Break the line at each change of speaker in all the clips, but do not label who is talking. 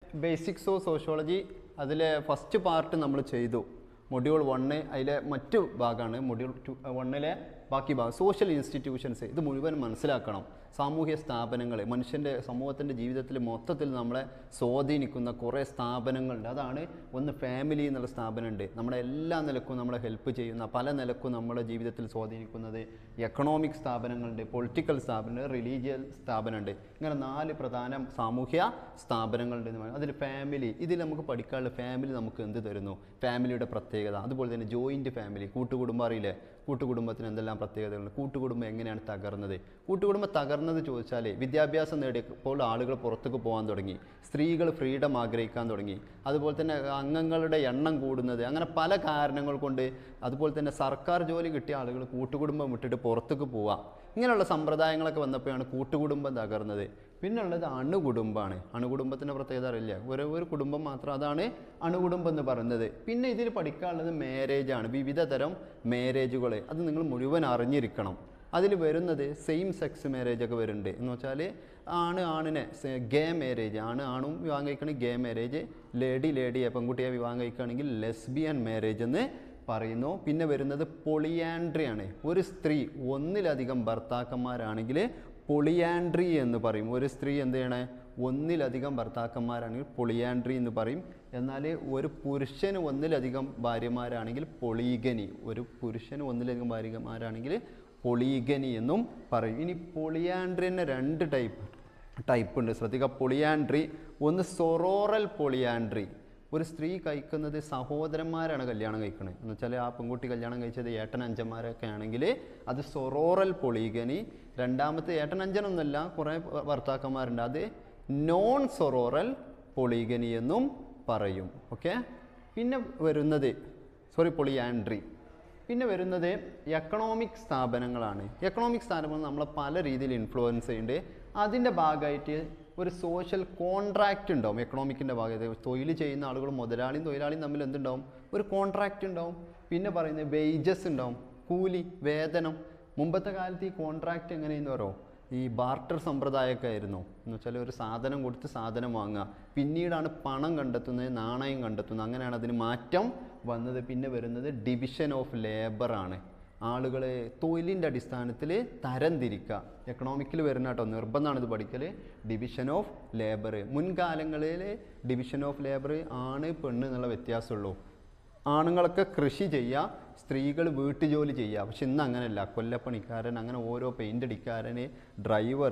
basics of sociology അതിലെ first part നമ്മൾ ചെയ്തു മൊഡ്യൂൾ വണ്ണ് അതിലെ മറ്റു ഭാഗമാണ് മൊഡ്യൂൾ ടു വണ്ണിലെ ബാക്കി ഭാഗം സോഷ്യൽ ഇൻസ്റ്റിറ്റ്യൂഷൻസ് ഇത് മുഴുവൻ മനസ്സിലാക്കണം സാമൂഹ്യ സ്ഥാപനങ്ങൾ മനുഷ്യൻ്റെ സമൂഹത്തിൻ്റെ ജീവിതത്തിൽ മൊത്തത്തിൽ നമ്മളെ സ്വാധീനിക്കുന്ന കുറേ സ്ഥാപനങ്ങളുണ്ട് അതാണ് ഒന്ന് ഫാമിലി എന്നുള്ള സ്ഥാപനമുണ്ട് നമ്മുടെ എല്ലാ നിലക്കും നമ്മളെ ഹെൽപ്പ് ചെയ്യുന്ന പല നിലക്കും നമ്മുടെ ജീവിതത്തിൽ സ്വാധീനിക്കുന്നത് എക്കണോമിക് സ്ഥാപനങ്ങളുണ്ട് പൊളിറ്റിക്കൽ സ്ഥാപനമുണ്ട് റിലീജിയൽ സ്ഥാപനമുണ്ട് ഇങ്ങനെ നാല് പ്രധാന സാമൂഹ്യ സ്ഥാപനങ്ങളുണ്ട് എന്ന് പറയുന്നത് അതിൽ ഫാമിലി ഇതിൽ നമുക്ക് പഠിക്കാനുള്ള ഫാമിലി നമുക്ക് എന്ത് തരുന്നു ഫാമിലിയുടെ പ്രത്യേകത അതുപോലെ തന്നെ ജോയിൻറ്റ് ഫാമിലി കൂട്ടുകുടുംബം അറിയില്ലേ കൂട്ടുകുടുംബത്തിന് എന്തെല്ലാം പ്രത്യേകതകളുണ്ട് കൂട്ടുകുടുംബം എങ്ങനെയാണ് തകർന്നത് കൂട്ടുകുടുംബം തകർന്നത് ചോദിച്ചാൽ വിദ്യാഭ്യാസം നേടിയപ്പോൾ ആളുകൾ പുറത്തേക്ക് പോകാൻ തുടങ്ങി സ്ത്രീകൾ ഫ്രീഡം ആഗ്രഹിക്കാൻ തുടങ്ങി അതുപോലെ തന്നെ അംഗങ്ങളുടെ എണ്ണം കൂടുന്നത് അങ്ങനെ പല കാരണങ്ങൾ കൊണ്ട് അതുപോലെ തന്നെ സർക്കാർ ജോലി കിട്ടിയ ആളുകൾ കൂട്ടുകുടുംബം വിട്ടിട്ട് പുറത്തേക്ക് പോവാം ഇങ്ങനെയുള്ള സമ്പ്രദായങ്ങളൊക്കെ വന്നപ്പോഴാണ് കൂട്ടുകുടുംബം തകർന്നത് പിന്നെ ഉള്ളത് അണുകുടുംബമാണ് അണുകുടുംബത്തിൻ്റെ പ്രത്യേകത അറിയില്ല ഒരേ ഒരു കുടുംബം മാത്രം അതാണ് അണുകുടുംബം എന്ന് പറയുന്നത് പിന്നെ ഇതിൽ പഠിക്കാനുള്ളത് മാരേജ് ആണ് വിവിധ തരം മാരേജുകൾ അത് നിങ്ങൾ മുഴുവൻ അറിഞ്ഞിരിക്കണം അതിൽ വരുന്നത് സെയിം സെക്സ് മാരേജ് ഒക്കെ വരുന്നുണ്ട് എന്ന് വെച്ചാൽ ആണ് ആണിനെ ഗേ മാരേജ് ആണ് ആണും വിവാഹം കഴിക്കണമെങ്കിൽ ഗേ മാരേജ് ലേഡി ലേഡിയെ പെൺകുട്ടിയെ വിവാഹം കഴിക്കുകയാണെങ്കിൽ ലെസ്ബിയൻ മാരേജ് എന്ന് പറയുന്നു പിന്നെ വരുന്നത് പൊളിയാൻഡ്രി ആണ് ഒരു സ്ത്രീ ഒന്നിലധികം ഭർത്താക്കന്മാരാണെങ്കിൽ പൊളിയാൻഡ്രി എന്ന് പറയും ഒരു സ്ത്രീ എന്ത് ചെയ്യണേ ഒന്നിലധികം ഭർത്താക്കന്മാരാണെങ്കിൽ പൊളിയാൻഡ്രി എന്ന് പറയും എന്നാൽ ഒരു പുരുഷന് ഒന്നിലധികം ഭാര്യമാരാണെങ്കിൽ പൊളീഗനി ഒരു പുരുഷന് ഒന്നിലധികം ഭാര്യമാരാണെങ്കിൽ പൊളീഗനി എന്നും പറയും ഇനി പൊളിയാൻഡ്രിന് രണ്ട് ടൈപ്പ് ടൈപ്പ് ഉണ്ട് ശ്രദ്ധിക്കുക പൊളിയാൻഡ്രി ഒന്ന് സൊറോറൽ പൊളിയാൻഡ്രി ഒരു സ്ത്രീ കഴിക്കുന്നത് സഹോദരന്മാരാണ് കല്യാണം കഴിക്കുന്നത് എന്ന് വെച്ചാൽ ആ പെൺകുട്ടി കല്യാണം കഴിച്ചത് ഏട്ടൻ അഞ്ചന്മാരൊക്കെ ആണെങ്കിൽ അത് സൊറോറൽ പൊളിഗനി രണ്ടാമത്തെ ഏട്ടൻ അഞ്ചനൊന്നുമല്ല കുറേ ഭർത്താക്കന്മാരുണ്ട് അത് നോൺ സൊറോറൽ പൊളിഗനി എന്നും പറയും ഓക്കെ പിന്നെ വരുന്നത് സോറി പൊളിയാൻഡ്രി പിന്നെ വരുന്നത് എക്കണോമിക് സ്ഥാപനങ്ങളാണ് എക്കണോമിക് സ്ഥാപനങ്ങൾ നമ്മളെ പല രീതിയിൽ ഇൻഫ്ലുവൻസ് ചെയ്യുന്നുണ്ട് അതിൻ്റെ ഭാഗമായിട്ട് ഒരു സോഷ്യൽ കോൺട്രാക്റ്റ് ഉണ്ടാവും എക്കണോമിക്കിൻ്റെ ഭാഗമായിട്ട് തൊഴിൽ ചെയ്യുന്ന ആളുകളും മുതലാളിയും തൊഴിലാളിയും തമ്മിൽ എന്തുണ്ടാവും ഒരു കോൺട്രാക്റ്റ് ഉണ്ടാവും പിന്നെ പറയുന്നത് വേജസ് ഉണ്ടാവും കൂലി വേതനം മുമ്പത്തെ കാലത്ത് ഈ കോൺട്രാക്റ്റ് എങ്ങനെയെന്ന് പറയോ ഈ ബാർട്ടർ സമ്പ്രദായമൊക്കെ ആയിരുന്നു എന്ന് വെച്ചാൽ ഒരു സാധനം കൊടുത്ത് സാധനം വാങ്ങുക പിന്നീടാണ് പണം കണ്ടെത്തുന്നത് നാണയം കണ്ടെത്തുന്നത് അങ്ങനെയാണ് അതിന് മാറ്റം വന്നത് പിന്നെ വരുന്നത് ഡിവിഷൻ ഓഫ് ലേബർ ആണ് ആളുകൾ തൊഴിലിൻ്റെ അടിസ്ഥാനത്തിൽ തരംതിരിക്കുക എക്കണോമിക്കിൽ വരുന്ന കേട്ടോ നിർബന്ധമാണ് ഇത് പഠിക്കൽ ഡിവിഷൻ ഓഫ് ലേബർ മുൻകാലങ്ങളിൽ ഡിവിഷൻ ഓഫ് ലേബർ ആണ് പെണ്ണ് എന്നുള്ള വ്യത്യാസമുള്ളൂ ആണുങ്ങളൊക്കെ കൃഷി ചെയ്യുക സ്ത്രീകൾ വീട്ടുജോലി ചെയ്യുക പക്ഷെ ഇന്ന് അങ്ങനെയല്ല കൊല്ലപ്പണിക്കാരൻ അങ്ങനെ ഓരോ പെയിൻ്റ് അടിക്കാരൻ ഡ്രൈവർ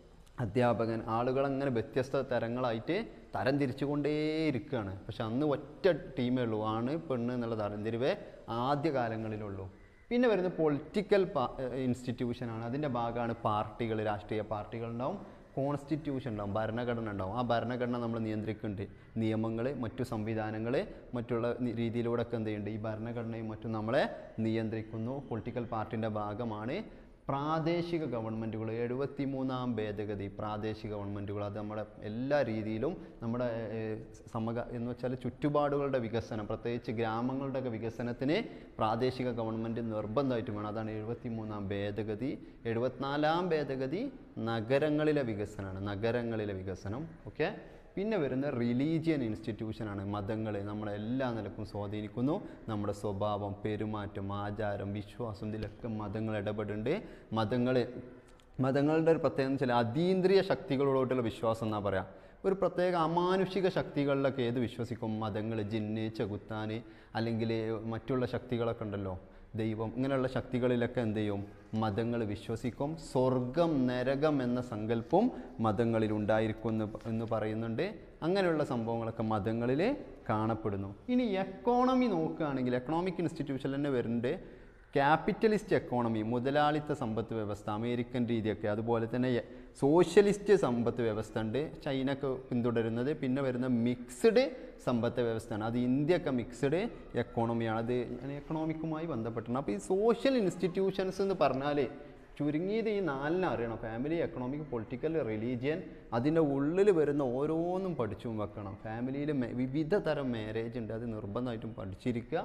അധ്യാപകൻ ആളുകളങ്ങനെ വ്യത്യസ്ത തരങ്ങളായിട്ട് തരം തിരിച്ചുകൊണ്ടേയിരിക്കുകയാണ് പക്ഷെ അന്ന് ഒറ്റ ടീമേ ഉള്ളൂ ആണ് പെണ്ണ് എന്നുള്ള തരംതിരിവേ ആദ്യ കാലങ്ങളിലുള്ളൂ പിന്നെ വരുന്നത് പൊളിറ്റിക്കൽ ഇൻസ്റ്റിറ്റ്യൂഷനാണ് അതിൻ്റെ ഭാഗമാണ് പാർട്ടികൾ രാഷ്ട്രീയ പാർട്ടികൾ ഉണ്ടാവും കോൺസ്റ്റിറ്റ്യൂഷൻ ഉണ്ടാവും ഭരണഘടന ഉണ്ടാവും ആ ഭരണഘടന നമ്മൾ നിയന്ത്രിക്കുന്നുണ്ട് നിയമങ്ങൾ മറ്റു സംവിധാനങ്ങൾ മറ്റുള്ള നി- രീതിയിലൂടെയൊക്കെ എന്ത് ചെയ്യുന്നുണ്ട് ഈ ഭരണഘടനയും മറ്റും നമ്മളെ നിയന്ത്രിക്കുന്നു പൊളിറ്റിക്കൽ പാർട്ടിൻ്റെ ഭാഗമാണ് പ്രാദേശിക ഗവൺമെൻറ്റുകൾ എഴുപത്തി മൂന്നാം ഭേദഗതി പ്രാദേശിക ഗവൺമെൻറ്റുകൾ അത് നമ്മുടെ എല്ലാ രീതിയിലും നമ്മുടെ ഏഹ്, സമക എന്ന് വെച്ചാൽ ചുറ്റുപാടുകളുടെ വികസനം പ്രത്യേകിച്ച് ഗ്രാമങ്ങളുടെയൊക്കെ വികസനത്തിന് പ്രാദേശിക ഗവൺമെൻറ് നിർബന്ധമായിട്ട് വേണം അതാണ് എഴുപത്തി മൂന്നാം ഭേദഗതി എഴുപത്തിനാലാം ഭേദഗതി നഗരങ്ങളിലെ വികസനമാണ് നഗരങ്ങളിലെ വികസനം ഓക്കെ പിന്നെ വരുന്ന റിലീജിയൻ ഇൻസ്റ്റിറ്റ്യൂഷനാണ് മതങ്ങൾ നമ്മളെ എല്ലാ നിലക്കും സ്വാധീനിക്കുന്നു നമ്മുടെ സ്വഭാവം പെരുമാറ്റം ആചാരം വിശ്വാസം ഇതിലൊക്കെ മതങ്ങൾ ഇടപെടുന്നുണ്ട് മതങ്ങൾ മതങ്ങളുടെ ഒരു പ്രത്യേകത എന്ന് വെച്ചാൽ അതീന്ദ്രിയ ശക്തികളോട്ടുള്ള വിശ്വാസം എന്നാ പറയാം ഒരു പ്രത്യേക അമാനുഷിക ശക്തികളിലൊക്കെ ഏത് വിശ്വസിക്കും മതങ്ങൾ ജിന്ന് ചെകുത്താൻ അല്ലെങ്കിൽ മറ്റുള്ള ശക്തികളൊക്കെ ഉണ്ടല്ലോ ദൈവം ഇങ്ങനെയുള്ള ശക്തികളിലൊക്കെ എന്ത് ചെയ്യും മതങ്ങൾ വിശ്വസിക്കും സ്വർഗം നരകം എന്ന സങ്കല്പവും മതങ്ങളിൽ ഉണ്ടായിരിക്കും എന്ന് പ- എന്ന് പറയുന്നുണ്ട് അങ്ങനെയുള്ള സംഭവങ്ങളൊക്കെ മതങ്ങളിൽ കാണപ്പെടുന്നു ഇനി എക്കോണമി നോക്കുകയാണെങ്കിൽ എക്കണോമിക് ഇൻസ്റ്റിറ്റ്യൂഷൻ തന്നെ വരുന്നുണ്ട് ക്യാപിറ്റലിസ്റ്റ് എക്കോണമി മുതലാളിത്ത സമ്പത്ത് വ്യവസ്ഥ അമേരിക്കൻ രീതിയൊക്കെ അതുപോലെ തന്നെ എ- സോഷ്യലിസ്റ്റ് സമ്പത്ത് വ്യവസ്ഥ ഉണ്ട് ചൈനക്ക് പിന്തുടരുന്നത് പിന്നെ വരുന്ന മിക്സ്ഡ് സമ്പത്ത് വ്യവസ്ഥയാണ് അത് ഇന്ത്യയൊക്കെ മിക്സ്ഡ് എക്കോണമിയാണ് അത് എക്കണോമിക്കുമായി ബന്ധപ്പെട്ടാണ് അപ്പോൾ ഈ സോഷ്യൽ ഇൻസ്റ്റിറ്റ്യൂഷൻസ് എന്ന് പറഞ്ഞാൽ ചുരുങ്ങിയത് ഈ നാലിനെ അറിയണം ഫാമിലി എക്കണോമിക് പൊളിറ്റിക്കൽ റിലീജിയൻ അതിൻ്റെ ഉള്ളിൽ വരുന്ന ഓരോന്നും പഠിച്ചും വെക്കണം ഫാമിലിയിൽ വിവിധ തരം മാരേജ് ഉണ്ട് അത് നിർബന്ധമായിട്ടും പഠിച്ചിരിക്കുക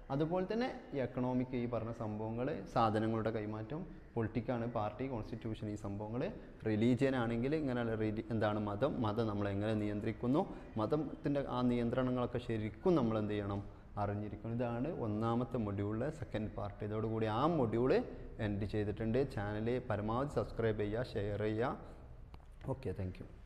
അതുപോലെ തന്നെ ഈ എക്കണോമിക് ഈ പറഞ്ഞ സംഭവങ്ങൾ സാധനങ്ങളുടെ കൈമാറ്റം പൊളിറ്റിക്കാണ് പാർട്ടി കോൺസ്റ്റിറ്റ്യൂഷൻ ഈ സംഭവങ്ങൾ റിലീജിയൻ ആണെങ്കിൽ ഇങ്ങനെ റിലി എന്താണ് മതം മതം നമ്മൾ എങ്ങനെ നിയന്ത്രിക്കുന്നു മതത്തിൻ്റെ ആ നിയന്ത്രണങ്ങളൊക്കെ ശരിക്കും നമ്മൾ എന്ത് ചെയ്യണം അറിഞ്ഞിരിക്കണം ഇതാണ് ഒന്നാമത്തെ മൊഡ്യൂളിലെ സെക്കൻഡ് പാർട്ട് ഇതോടുകൂടി ആ മൊഡ്യൂള് എൻഡ് ചെയ്തിട്ടുണ്ട് ചാനൽ പരമാവധി സബ്സ്ക്രൈബ് ചെയ്യുക ഷെയർ ചെയ്യുക ഓക്കെ താങ്ക് യു